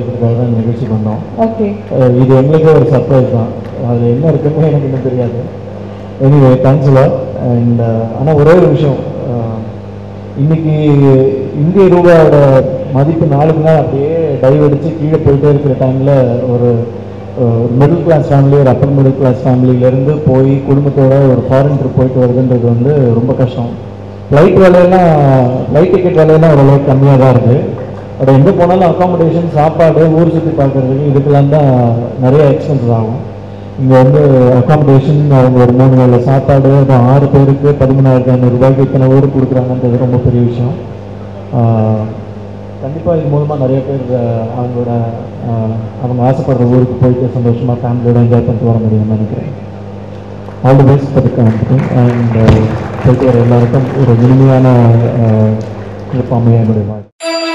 கேட்கறதுக்காக தான் இந்த நிகழ்ச்சிக்கு வந்தோம் ஓகே அஹ் இது எங்களுக்கே ஒரு சர்ப்ரைஸ் தான் அது என்ன இருக்குன்னு எனக்கு இன்னும் தெரியாது எனிவே தேங்க்ஸ் லாட் அண்ட் ஆனால் ஒரே ஒரு விஷயம் அஹ், இன்னைக்கு இந்திய ரூபாயோட மதிப்பு நாளுக்கு நாள் அப்படியே டைவ் அடிச்சு கீழே போயிட்டே இருக்கிற டைமில் ஒரு மிடில் கிளாஸ் ஃபேமிலி ஒரு அப்பர் மிடில் கிளாஸ் ஃபேமிலியிலேருந்து போய் குடும்பத்தோட ஒரு ஃபாரின் ட்ரிப் போயிட்டு வருதுன்றது வந்து ரொம்ப கஷ்டம் ஃப்ளைட் விலையெல்லாம் ஃப்ளைட் டிக்கெட் விலையெல்லாம் ஓரளவுக்கு கம்மியாக தான் இருக்குது பட் எங்கே போனாலும் அக்காமடேஷன் சாப்பாடு ஊர் சுற்றி பார்க்குறதுக்கு இதுக்கெல்லாம் தான் நிறைய எக்ஸ்பென்சஸ் ஆகும் இங்கே வந்து அக்காமடேஷன் அவங்க ஒரு மூணு வேளை சாப்பாடு அது ஆறு பேருக்கு பதிமூணாயிரத்தி ஐநூறுரூபாய்க்கு இத்தனை ஊருக்கு கொடுக்குறாங்கன்றது ரொம்ப பெரிய விஷயம் கண்டிப்பாக இது மூலமாக நிறைய பேர் ஆஹ், அவங்களோட ஆஹ், அவங்க ஆசைப்படுற ஊருக்கு போயிட்டு சந்தோஷமாக ஃபேமிலியோட என்ஜாய் பண்ணிட்டு வர முடியும்னு நினைக்கிறேன் all the best for the and போயிட்டு வர எல்லாருக்கும் ஒரு இனிமையான ட்ரிப் அமைய என்னுடைய வாழ்க்கை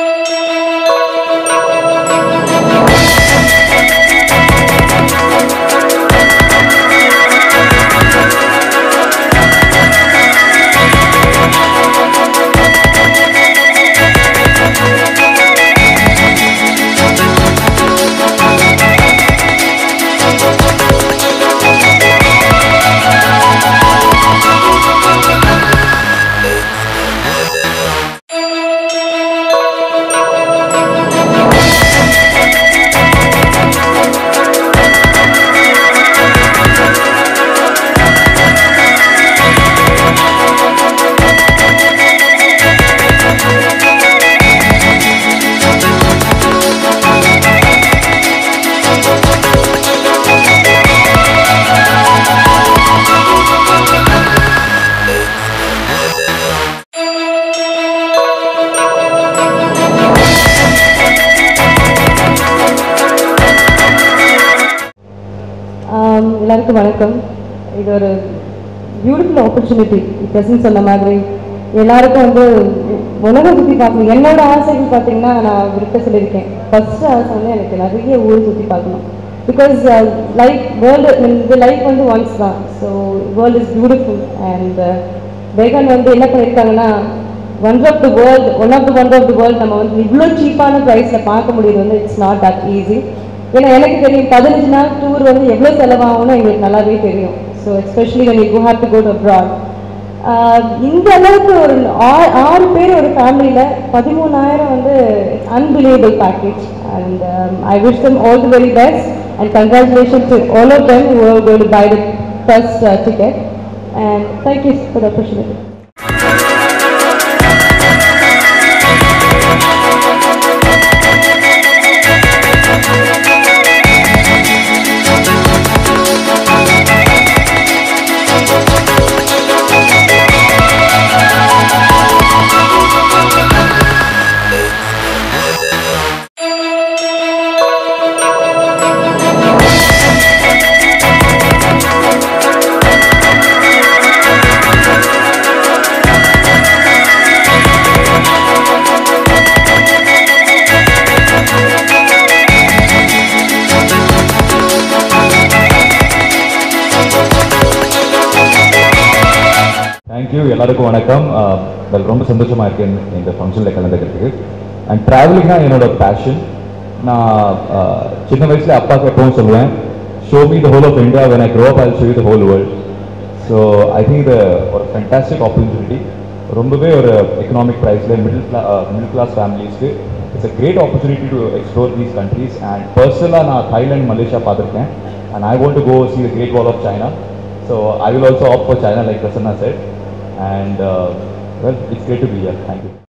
ஆம், எல்லாருக்கும் வணக்கம் இது ஒரு பியூட்டிஃபுல் ஆப்பர்ச்சுனிட்டி பிரசன்ட் சொன்ன மாதிரி எல்லாருக்கும் வந்து உலகம் சுற்றி பார்க்கணும் என்னோட ஆசைகள் பார்த்தீங்கன்னா நான் விருப்ப சொல்லியிருக்கேன் ஃபர்ஸ்ட் ஆசை வந்து எனக்கு நிறைய ஊர் சுற்றி பார்க்கணும் பிகாஸ் லைஃப் வேர்ல்டு இந்த லைஃப் வந்து ஒன்ஸ் தான் so world is beautiful and vegan வந்து என்ன பண்ணியிருக்காங்கன்னா one of the world one of the one of the world நம்ம வந்து இவ்வளோ சீப்பான ப்ரைஸில் பார்க்க முடியுது வந்து இட்ஸ் நாட் தட் ஈஸி ஏன்னா எனக்கு தெரியும் பதினஞ்சு நாள் டூர் வந்து எவ்வளோ செலவாகும்னு எங்களுக்கு நல்லாவே தெரியும் so especially when you have to go to abroad ah இந்த அளவுக்கு ஒரு ஆ- ஆறு பேர் ஒரு ஃபேமிலியில் பதிமூணாயிரம் வந்து unbelievable package and I wish them all the very best and congratulation to all of them who are going to buy the first uh, ticket and thank you for the opportunity. Thank you எல்லாருக்கும் வணக்கம் well ரொம்ப சந்தோஷமா இருக்கேன் இந்த ஃபங்க்ஷனில் கலந்துக்கிறதுக்கு and travelling தான் என்னோட fashion நான் uh, சின்ன வயசுல அப்பாவுக்கு எப்பவும் சொல்லுவேன் show me the whole of India when I grow up I show you the whole world so I think இது ஒரு ஃபென்டாஸ்டிக் ஆப்பர்ச்சுனிட்டி ரொம்பவே ஒரு எக்கனாமிக் ப்ரைஸில் மிடில் கிளா மிடில் கிளாஸ் ஃபேமிலிஸ்க்கு it's a great opportunity to explore these countries and பர்சனலாக நான் Thailand Malaysia பார்த்துருக்கேன் and I want to go see the great wall of China so I will also opt for China like Prasanna said and uh, well, it's great to be here. Thank you.